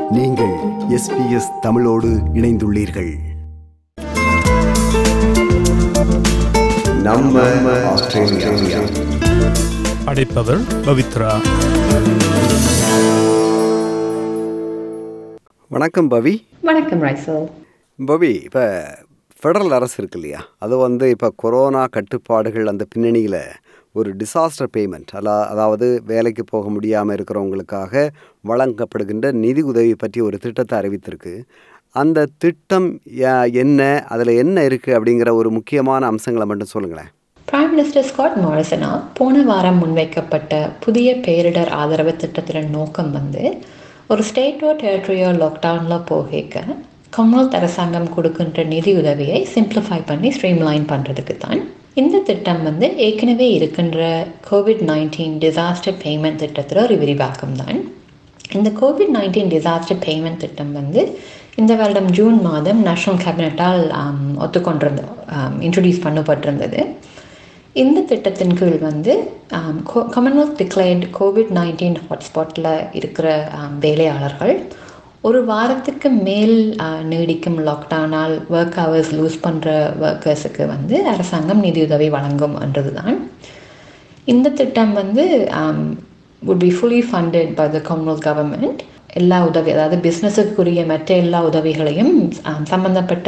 நீங்கள் எஸ்பிஎஸ் தமிழோடு இணைந்துள்ளீர்கள் நம்ம ஆஸ்திரேலியா அடைப்பவர் பவித்ரா வணக்கம் பவி வணக்கம் ரைசல் பவி இப்போ ஃபெடரல் அரசு இருக்கு இல்லையா அது வந்து இப்போ கொரோனா கட்டுப்பாடுகள் அந்த பின்னணியில் ஒரு டிசாஸ்டர் பேமெண்ட் அல்ல அதாவது வேலைக்கு போக முடியாமல் இருக்கிறவங்களுக்காக வழங்கப்படுகின்ற நிதி உதவி பற்றி ஒரு திட்டத்தை அறிவித்திருக்கு அந்த திட்டம் யா- என்ன அதில் என்ன இருக்குது அப்படிங்கிற ஒரு முக்கியமான அம்சங்களை மட்டும் சொல்லுங்களேன் பிரைம் மினிஸ்டர் ஸ்காட் மாரிசனால் போன வாரம் முன்வைக்கப்பட்ட புதிய பேரிடர் ஆதரவு திட்டத்தின் நோக்கம் வந்து ஒரு ஸ்டேட்டோ டெரிட்டரியோ லாக்டவுனில் போகிக்க கமல்த் அரசாங்கம் கொடுக்கின்ற நிதி உதவியை சிம்பிளிஃபை பண்ணி ஸ்ட்ரீம்லைன் பண்ணுறதுக்கு தான் இந்த திட்டம் வந்து ஏற்கனவே இருக்கின்ற கோவிட் நைன்டீன் டிசாஸ்டர் பேமெண்ட் திட்டத்தில் ஒரு விரிவாக்கம் தான் இந்த கோவிட் நைன்டீன் டிசாஸ்டர் பேமெண்ட் திட்டம் வந்து இந்த வருடம் ஜூன் மாதம் நேஷனல் கேபினட்டால் ஒத்துக்கொண்டிருந்த இன்ட்ரடியூஸ் பண்ணப்பட்டிருந்தது இந்த திட்டத்தின் கீழ் வந்து காமன்வெல்த் டிக்ளேர்ட் கோவிட் நைன்டீன் ஹாட்ஸ்பாட்டில் இருக்கிற ஆம், வேலையாளர்கள் ஒரு வாரத்துக்கு மேல் ஆ, நீடிக்கும் லாக்டவுனால் ஒர்க் ஹவர்ஸ் லூஸ் பண்ணுற ஒர்க்கர்ஸுக்கு வந்து அரசாங்கம் நிதியுதவி வழங்கும் என்றது தான் இந்த திட்டம் வந்து would be fully funded by the commonwealth government எல்லா உதவி அதாவது பிஸ்னஸுக்குரிய மற்ற எல்லா உதவிகளையும் ஆம், சம்பந்தப்பட்ட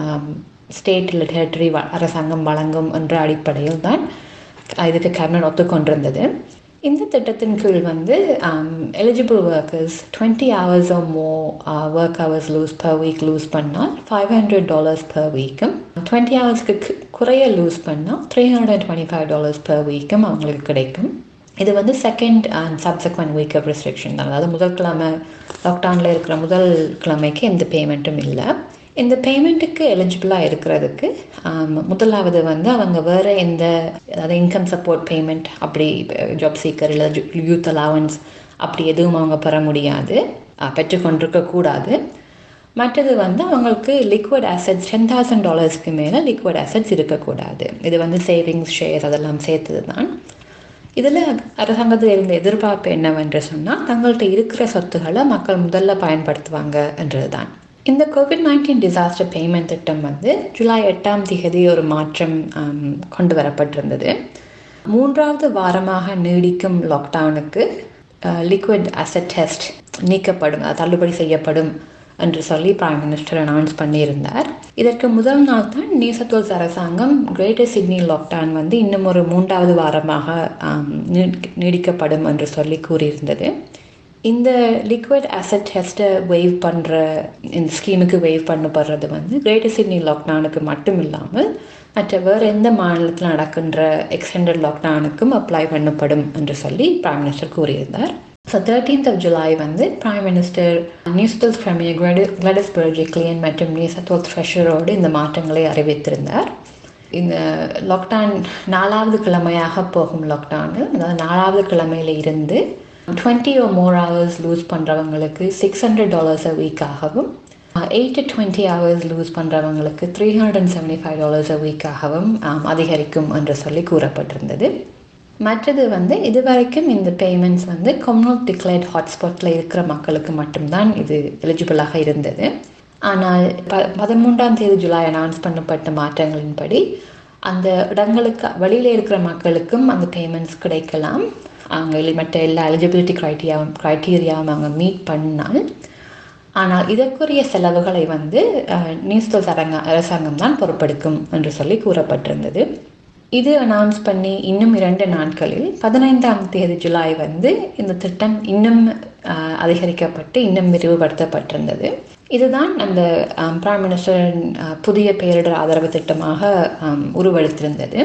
ஸ்டேட் இல்லை டெரிட்டரி அரசாங்கம் வழங்கும் என்ற அடிப்படையில் தான் இதுக்கு கேபினட் ஒத்துக்கொண்டிருந்தது இந்த திட்டத்தின் கீழ் வந்து eligible workers twenty hours or more work hours lose per week lose பண்ணால் ஃபைவ் ஹண்ட்ரட் டாலர்ஸ் பர் வீக்கும் டுவெண்ட்டி ஹவர்ஸ்க்கு குறைய லூஸ் பண்ணால் three hundred and twenty five dollars per வீக்கும் அவங்களுக்கு கிடைக்கும் இது வந்து second and subsequent week of restriction தான் அதாவது முதல் கிழமை லாக்டவுனில் இருக்கிற முதல் கிழமைக்கு எந்த பேமெண்ட்டும் இல்லை இந்த பேமெண்ட்டுக்கு எலிஜிபிளாக இருக்கிறதுக்கு ஆம், முதலாவது வந்து அவங்க வேறு எந்த அதாவது இன்கம் சப்போர்ட் பேமெண்ட் அப்படி ஜாப் சீக்கர் இல்லை யூத் அலவன்ஸ் அப்படி எதுவும் அவங்க பெற முடியாது அஹ், பெற்றுக்கொண்டிருக்க கூடாது மற்றது வந்து அவங்களுக்கு லிக்விட் அசட்ஸ் டென் தௌசண்ட் டாலர்ஸ்க்கு மேலே லிக்விட் அசட்ஸ் இருக்கக்கூடாது இது வந்து சேவிங்ஸ் ஷேர்ஸ் அதெல்லாம் சேர்த்தது தான் இதில் அரசாங்கத்தில் இருந்த எதிர்பார்ப்பு என்னவென்று சொன்னால் தங்கள்கிட்ட இருக்கிற சொத்துக்களை மக்கள் முதல்ல பயன்படுத்துவாங்க என்றது தான் இந்த கோவிட் நைன்டீன் டிசாஸ்டர் பேமெண்ட் திட்டம் வந்து ஜூலை எட்டாம் தேதி ஒரு மாற்றம் ஆம், கொண்டு வரப்பட்டிருந்தது மூன்றாவது வாரமாக நீடிக்கும் லாக்டவுனுக்கு லிக்விட் அசட் டெஸ்ட் நீக்கப்படும் அதாவது தள்ளுபடி செய்யப்படும் என்று சொல்லி பிரைம் மினிஸ்டர் அனௌன்ஸ் பண்ணியிருந்தார் இதற்கு முதல் நாள் தான் நியூசத்தோல்ஸ் அரசாங்கம் கிரேட்டர் சிட்னி லாக்டவுன் வந்து இன்னும் ஒரு மூன்றாவது வாரமாக ஆம், நீடி- நீடிக்கப்படும் என்று சொல்லி கூறியிருந்தது இந்த லிக்விட் அசட் டெஸ்ட்டை வெய்வ் பண்ணுற இந்த ஸ்கீமுக்கு வெய்வ் பண்ணப்படுறது வந்து கிரேட்டர் சிட்னி லாக்டவுனுக்கு மட்டும் இல்லாமல் மற்ற வேறு எந்த மாநிலத்தில் நடக்கின்ற எக்ஸ்டெண்டட் லாக்டவுனுக்கும் அப்ளை பண்ணப்படும் என்று சொல்லி பிரைம் மினிஸ்டர் கூறியிருந்தார் ஸோ தேர்ட்டீன்த் ஆஃப் ஜூலை வந்து prime minister New South Wales premier Gladys Berejiklian மற்றும் நியூசத்தோல் த்ரெஷரோடு இந்த மாற்றங்களை அறிவித்திருந்தார் இந்த லாக்டவுன் நாலாவது கிழமையாக போகும் லாக்டவுனு அதாவது நாலாவது கிழமையில இருந்து twenty or more hours lose பண்ணுறவங்களுக்கு சிக்ஸ் ஹண்ட்ரட் டாலர்ஸ் அ வீக்காகவும் eight to twenty hours lose பண்ணுறவங்களுக்கு three hundred and seventy five dollars a வீக்காகவும் அதிகரிக்கும் என்று சொல்லி கூறப்பட்டிருந்தது மற்றது வந்து இதுவரைக்கும் இந்த பேமெண்ட்ஸ் வந்து கம்யூனல் டிக்ளேர்ட் ஹாட்ஸ்பாட்டில் இருக்கிற மக்களுக்கு மட்டும்தான் இது எலிஜிபிளாக இருந்தது ஆனால் ப பதிமூன்றாம் தேதி ஜூலை அனௌன்ஸ் பண்ணப்பட்ட மாற்றங்களின்படி அந்த இடங்களுக்கு வெளியில் இருக்கிற மக்களுக்கும் அந்த பேமெண்ட்ஸ் கிடைக்கலாம் அவங்க இல்லை மற்ற எல்லா எலிஜிபிலிட்டி க்ரைட்டீரியாவும் க்ரைட்டீரியாவும் அவங்க மீட் பண்ணால் ஆனால் இதற்குரிய செலவுகளை வந்து நியூஸ்டல்ஸ் அரங்க அரசாங்கம் தான் பொறுப்பெடுக்கும் என்று சொல்லி கூறப்பட்டிருந்தது இது அனௌன்ஸ் பண்ணி இன்னும் இரண்டு நாட்களில் பதினைந்தாம் தேதி ஜூலை வந்து இந்த திட்டம் இன்னும் அஹ், அதிகரிக்கப்பட்டு இன்னும் விரிவுபடுத்தப்பட்டிருந்தது இதுதான் அந்த பிரைம் மினிஸ்டரின் அஹ், புதிய பேரிடர் ஆதரவு திட்டமாக அஹ், உருவெடுத்திருந்தது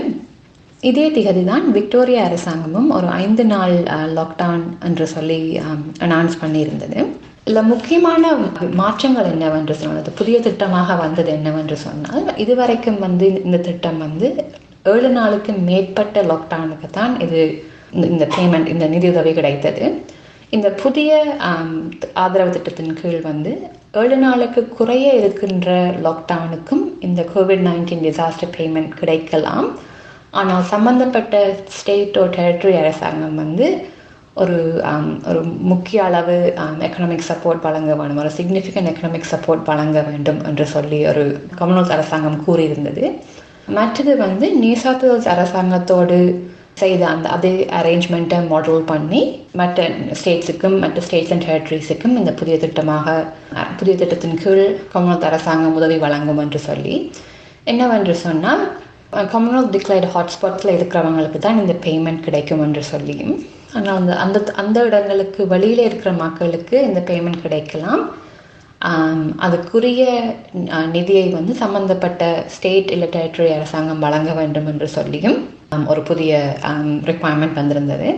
இதே திகதி தான் விக்டோரியா அரசாங்கமும் ஒரு ஐந்து நாள் லாக்டவுன் என்று சொல்லி அனௌன்ஸ் பண்ணியிருந்தது இதில் முக்கியமான மாற்றங்கள் என்னவென்று சொன்னது புதிய திட்டமாக வந்தது என்னவென்று சொன்னால் இதுவரைக்கும் வந்து இந்த திட்டம் வந்து ஏழு நாளுக்கு மேற்பட்ட லாக்டவுனுக்கு தான் இது இந்த- இந்த பேமெண்ட் இந்த நிதியுதவி கிடைத்தது இந்த புதிய ஆம், ஆதரவு திட்டத்தின் கீழ் வந்து ஏழு நாளுக்கு குறைய இருக்கின்ற லாக்டவுனுக்கும் இந்த கோவிட் நைன்டீன் டிசாஸ்டர் பேமெண்ட் கிடைக்கலாம் ஆனால் சம்பந்தப்பட்ட ஸ்டேட்டோ டெரிட்டரி அரசாங்கம் வந்து ஒரு ஆம், ஒரு முக்கிய அளவு எக்கனாமிக் சப்போர்ட் வழங்க வேண்டும் ஒரு சிக்னிஃபிகண்ட் எக்கனாமிக் சப்போர்ட் வழங்க வேண்டும் என்று சொல்லி ஒரு கமல்நாத் அரசாங்கம் கூறியிருந்தது மற்றது வந்து நியூ சவுத் வேல்ஸ் அரசாங்கத்தோடு செய்த அந்த அதே அரேஞ்ச்மெண்ட்டை மாடல் பண்ணி மற்ற ஸ்டேட்ஸுக்கும் மற்ற ஸ்டேட்ஸ் அண்ட் டெரிட்டரிஸுக்கும் இந்த புதிய திட்டமாக அஹ், புதிய திட்டத்தின் கீழ் கமல்நாத் அரசாங்கம் உதவி வழங்கும் என்று சொல்லி என்னவென்று சொன்னால் கம்யூனல் டிக்ளைர்டு ஹாட்ஸ்பாட்ஸில் இருக்கிறவங்களுக்கு தான் இந்த பேமெண்ட் கிடைக்கும் என்று சொல்லியும் ஆனால் அந்த அந்த அந்த இடங்களுக்கு வெளியில் இருக்கிற மக்களுக்கு இந்த பேமெண்ட் கிடைக்கலாம் ஆம், அதுக்குரிய அஹ், நிதியை வந்து சம்பந்தப்பட்ட ஸ்டேட் இல்லை டெரிட்டரி அரசாங்கம் வழங்க வேண்டும் என்று சொல்லியும் ஆம், ஒரு புதிய ரிக்குவயர்மெண்ட் வந்திருந்தது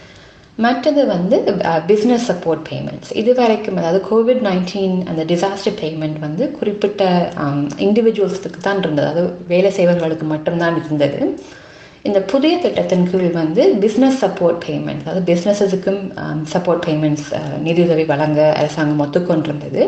மற்றது வந்து பிஸ்னஸ் சப்போர்ட் பேமெண்ட்ஸ் இது வரைக்கும் அதாவது கோவிட் நைன்டீன் அந்த டிசாஸ்டர் பேமெண்ட் வந்து குறிப்பிட்ட இண்டிவிஜுவல்ஸுக்கு தான் இருந்தது அது வேலை செய்வர்களுக்கு மட்டும்தான் இருந்தது இந்த புதிய திட்டத்தின் கீழ் வந்து பிஸ்னஸ் சப்போர்ட் பேமெண்ட் அதாவது பிஸ்னஸஸுக்கும் சப்போர்ட் பேமெண்ட்ஸ் நிதியுதவி வழங்க அரசாங்கம் ஒத்துக்கொண்டிருந்தது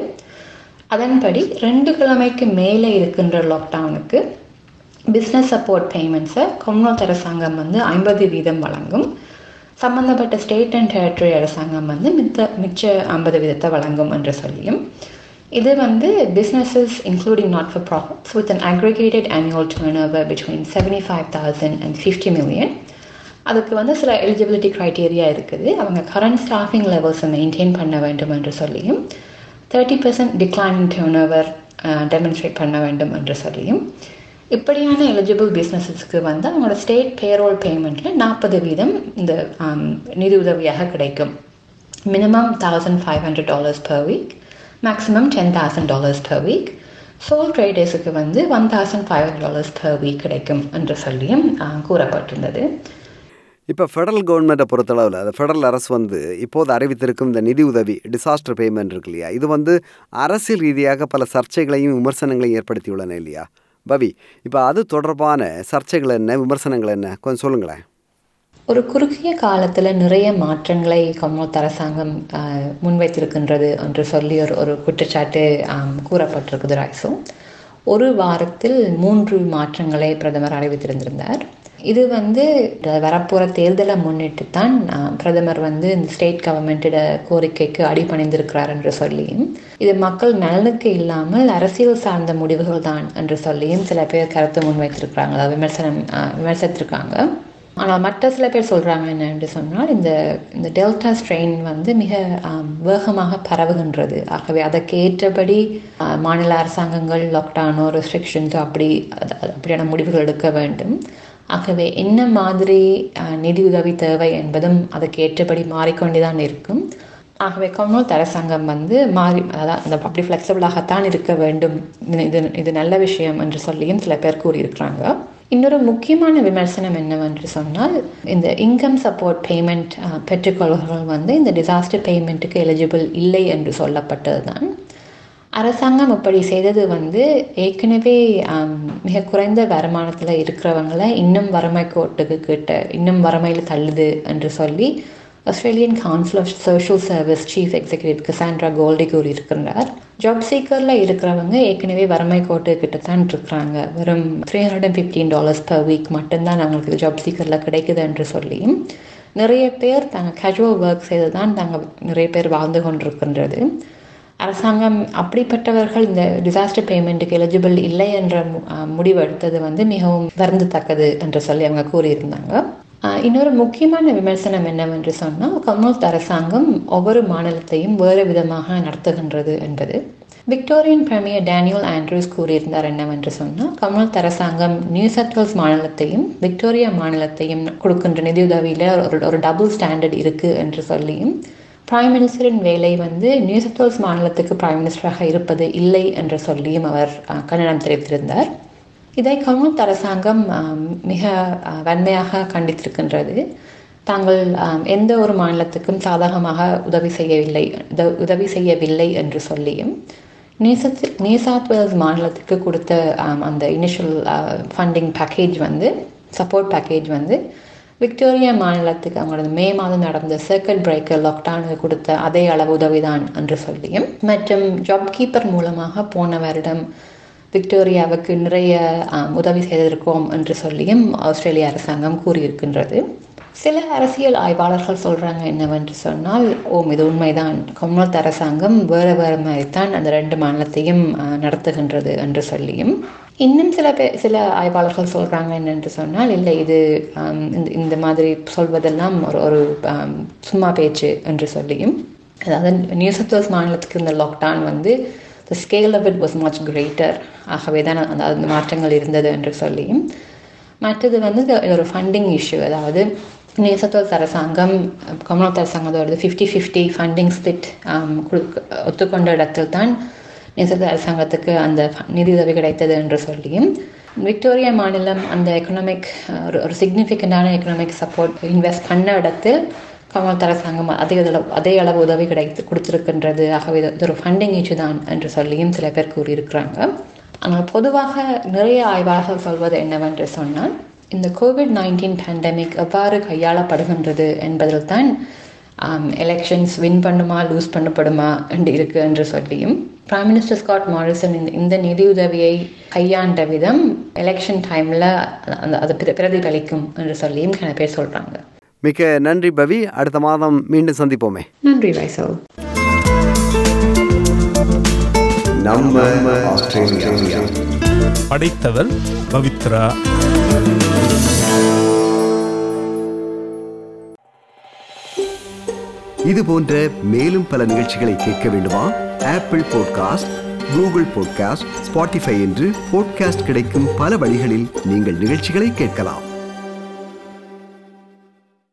அதன்படி ரெண்டு கிழமைக்கு மேலே இருக்கின்ற லாக்டவுனுக்கு பிஸ்னஸ் சப்போர்ட் பேமெண்ட்ஸை கம்யூனல் அரசாங்கம் வந்து ஐம்பது வீதம் வழங்கும் சம்பந்தப்பட்ட ஸ்டேட் அண்ட் டெரிட்டரி அரசாங்கம் வந்து மித்த மிச்ச ஐம்பது வீதத்தை வழங்கும் என்று சொல்லியும் இது வந்து businesses including not for profits with an aggregated annual turnover between 75,000 and 50 million அதுக்கு வந்து சில எலிஜிபிலிட்டி க்ரைட்டீரியா இருக்குது அவங்க கரண்ட் ஸ்டாஃபிங் லெவல்ஸை மெயின்டைன் பண்ண வேண்டும் என்று சொல்லியும் thirty percent decline turnover demonstrate பண்ண வேண்டும் என்று சொல்லியும் இப்படியான எலிஜிபிள் பிஸ்னஸஸ்க்கு வந்து அவங்களோட ஸ்டேட் பேரோல் பேமெண்ட்டில் நாற்பது வீதம் இந்த ஆம், நிதி உதவியாக கிடைக்கும் minimum thousand five hundred dollars per week maximum ten thousand dollars per week sole ட்ரேடர்ஸுக்கு வந்து one thousand five hundred dollars per week கிடைக்கும் என்று சொல்லியும் ஆ, கூறப்பட்டிருந்தது இப்போ ஃபெடரல் கவர்மெண்ட்டை பொறுத்தளவில் அது ஃபெடரல் அரசு வந்து இப்போது அறிவித்திருக்கும் இந்த நிதி உதவி டிசாஸ்டர் பேமெண்ட் இருக்கு இல்லையா இது வந்து அரசியல் ரீதியாக பல சர்ச்சைகளையும் விமர்சனங்களையும் ஏற்படுத்தியுள்ளன இல்லையா பவி இப்போ அது தொடர்பான சர்ச்சைகள் என்ன விமர்சனங்கள் என்ன கொஞ்சம் சொல்லுங்களேன் ஒரு குறுகிய காலத்தில் நிறைய மாற்றங்களை கம்யூனிஸ்ட் அரசாங்கம் ஆஹ், முன்வைத்திருக்கின்றது என்று சொல்லி ஒரு ஒரு குற்றச்சாட்டு ஆம், கூறப்பட்டிருக்குது ராய்ஸும் ஒரு வாரத்தில் மூன்று மாற்றங்களை பிரதமர் அறிவித்திருந்திருந்தார் இது வந்து வரப்போகிற தேர்தலை முன்னிட்டு தான் ஆஹ், பிரதமர் வந்து இந்த ஸ்டேட் கவர்மெண்ட்டோட கோரிக்கைக்கு அடிபணிந்திருக்கிறார் என்று சொல்லியும் இது மக்கள் நலனுக்கு இல்லாமல் அரசியல் சார்ந்த முடிவுகள் தான் என்று சொல்லியும் சில பேர் கருத்து முன்வைத்திருக்கிறாங்க அதாவது விமர்சனம் ஆஹ், விமர்சித்திருக்காங்க ஆனால் மற்ற சில பேர் சொல்கிறாங்க என்ன என்று சொன்னால் இந்த இந்த டெல்டா ஸ்ட்ரெயின் வந்து மிக ஆம், வேகமாக பரவுகின்றது ஆகவே அதற்கு ஏற்றபடி ஆ, மாநில அரசாங்கங்கள் லாக்டவுனோ ரெஸ்ட்ரிக்ஷன்ஸோ அப்படி அது- அது- அப்படியான முடிவுகள் எடுக்க வேண்டும் ஆகவே என்ன மாதிரி ஆ, நிதி உதவி தேவை என்பதும் அதுக்கு ஏற்றபடி மாறிக்கொண்டே தான் இருக்கும் ஆகவே கம்யூனிஸ்ட் அரசாங்கம் வந்து மாறி அதாவது அந்த அப்படி ஃப்ளெக்சிபிளாகத்தான் இருக்க வேண்டும் இது இது இது நல்ல விஷயம் என்று சொல்லியும் சில பேர் கூறியிருக்கிறாங்க இன்னொரு முக்கியமான விமர்சனம் என்னவென்று சொன்னால் இந்த இன்கம் சப்போர்ட் பேமெண்ட் பெற்றுக்கொள்வர்கள் வந்து இந்த டிசாஸ்டர் பேமெண்ட்டுக்கு எலிஜிபிள் இல்லை என்று சொல்லப்பட்டது தான் அரசாங்கம் இப்படி செய்தது வந்து ஏற்கனவே ஆம், மிக குறைந்த வருமானத்தில் இருக்கிறவங்கள இன்னும் வறுமை கோட்டுக்கு கிட்ட இன்னும் வறுமையில் தள்ளுது என்று சொல்லி Australian council of social service chief executive Cassandra Goldie கூறியிருக்கிறார் ஜாப் சீக்கரில் இருக்கிறவங்க ஏற்கனவே வறுமை கோட்டு கிட்ட தான் இருக்கிறாங்க வெறும் three hundred and fifteen dollars per week மட்டும்தான் அவங்களுக்கு ஜாப் சீக்கரில் கிடைக்குது என்று சொல்லியும் நிறைய பேர் தாங்க கேஷுவல் ஒர்க் செய்து தான் தாங்க நிறைய பேர் வாழ்ந்து கொண்டிருக்கின்றது அரசாங்கம் அப்படிப்பட்டவர்கள் இந்த டிசாஸ்டர் பேமெண்ட்டுக்கு எலிஜிபிள் இல்லை என்ற மு- அஹ் முடிவு எடுத்தது வந்து மிகவும் வருந்தத்தக்கது என்று சொல்லி அவங்க கூறியிருந்தாங்க அஹ் இன்னொரு முக்கியமான விமர்சனம் என்னவென்று சொன்னால் கம்யூனிஸ்ட் அரசாங்கம் ஒவ்வொரு மாநிலத்தையும் வேறு விதமாக நடத்துகின்றது என்பது விக்டோரியன் பிரமியர் டேனியல் ஆண்ட்ரூஸ் கூறியிருந்தார் என்னவென்று சொன்னால் கம்யூனிஸ்ட் அரசாங்கம் நியூ சவுத் வேல்ஸ் மாநிலத்தையும் விக்டோரியா மாநிலத்தையும் கொடுக்கின்ற நிதியுதவியில் ஒரு ஒரு டபுள் ஸ்டாண்டர்ட் இருக்குது என்று சொல்லியும் பிரைம் மினிஸ்டரின் வேலை வந்து நியூ சவுத் வேல்ஸ் மாநிலத்துக்கு பிரைம் மினிஸ்டராக இருப்பது இல்லை என்று சொல்லியும் அவர் அஹ், கண்டனம் தெரிவித்திருந்தார் இதை கம்யூனிஸ்ட் அரசாங்கம் ஆம், மிக அஹ், வன்மையாக கண்டித்திருக்கின்றது தாங்கள் ஆம், எந்த ஒரு மாநிலத்துக்கும் சாதகமாக உதவி செய்யவில்லை உத- உதவி செய்யவில்லை என்று சொல்லியும் New South New South Wales மாநிலத்துக்கு கொடுத்த ஆம், அந்த இனிஷியல் ஃபண்டிங் பேக்கேஜ் வந்து சப்போர்ட் பேக்கேஜ் வந்து விக்டோரியா மாநிலத்துக்கு அவங்களோட மே மாதம் நடந்த சர்க்கிட் பிரேக்கர் லாக்டவுனுக்கு கொடுத்த அதே அளவு உதவிதான் என்று சொல்லியும் மற்றும் ஜாப் கீப்பர் மூலமாக போன வருடம் விக்டோரியாவுக்கு நிறைய ஆம், உதவி செய்திருக்கோம் என்று சொல்லியும் ஆஸ்திரேலிய அரசாங்கம் கூறியிருக்கின்றது சில அரசியல் ஆய்வாளர்கள் சொல்கிறாங்க என்னவென்று சொன்னால் ஓம் இது உண்மைதான் கொம்னோத் அரசாங்கம் வேறு வேறு மாதிரித்தான் அந்த ரெண்டு மாநிலத்தையும் ஆஹ், நடத்துகின்றது என்று சொல்லியும் இன்னும் சில பே சில ஆய்வாளர்கள் சொல்கிறாங்க என்னென்று சொன்னால் இல்லை இது ஆம், இந்த இந்த மாதிரி சொல்வதெல்லாம் ஒரு ஒரு ஆம், சும்மா பேச்சு என்று சொல்லியும் அதாவது நியூ சவுத் வேல்ஸ் மாநிலத்துக்கு இந்த லாக்டவுன் வந்து the scale of it was much greater ஆகவே தான் அந்த அந்த மாற்றங்கள் இருந்தது என்று சொல்லியும் மற்றது வந்து இது ஒரு ஃபண்டிங் இஷ்யூ அதாவது நேசத்தோல் அரசாங்கம் கமல்நாத் அரசாங்கத்தோட ஃபிஃப்டி ஃபிஃப்டி ஃபண்டிங் ஸ்பிட் ஒத்துக்கொண்ட இடத்தில் தான் நேசத்தோல் அரசாங்கத்துக்கு அந்த நிதியுதவி கிடைத்தது என்று சொல்லியும் விக்டோரியா மாநிலம் அந்த எக்கனாமிக் ஒரு ஒரு சிக்னிஃபிகண்டான எக்கனாமிக் சப்போர்ட் இன்வெஸ்ட் பண்ண இடத்தில் கமல்நாத் அரசாங்கம் அதே அளவு அதே அளவு உதவி கிடைத்து கொடுத்திருக்கின்றது ஆகவே இது ஒரு ஃபண்டிங் இஷ்யூ தான் என்று சொல்லியும் சில பேர் கூறியிருக்கிறாங்க ஆனால் பொதுவாக நிறைய ஆய்வாளர்கள் சொல்வது என்னவென்று சொன்னால் இந்த கோவிட் நைன்டீன் பேண்டமிக் எவ்வாறு கையாளப்படுகின்றது என்பதில் தான் எலெக்ஷன்ஸ் வின் பண்ணுமா லூஸ் பண்ணப்படுமா என்று இருக்கு என்று சொல்லியும் பிரைம் மினிஸ்டர் ஸ்காட் மாரிசன் இந்த இந்த நிதியுதவியை கையாண்ட விதம் எலெக்ஷன் டைமில் அந்த அது பிர- பிரதிபலிக்கும் என்று சொல்லியும் சில பேர் சொல்கிறாங்க மிக்க நன்றி பவி அடுத்த மாதம் மீண்டும் சந்திப்போமே நன்றி வைசல் நம்ம ஆஸ்திரேலியா படைத்தவர் பவித்ரா இது போன்ற மேலும் பல நிகழ்ச்சிகளை கேட்க வேண்டுமா Apple podcast Google podcast Spotify என்று பாட்காஸ்ட் கிடைக்கும் பல வழிகளில் நீங்கள் நிகழ்ச்சிகளை கேட்கலாம்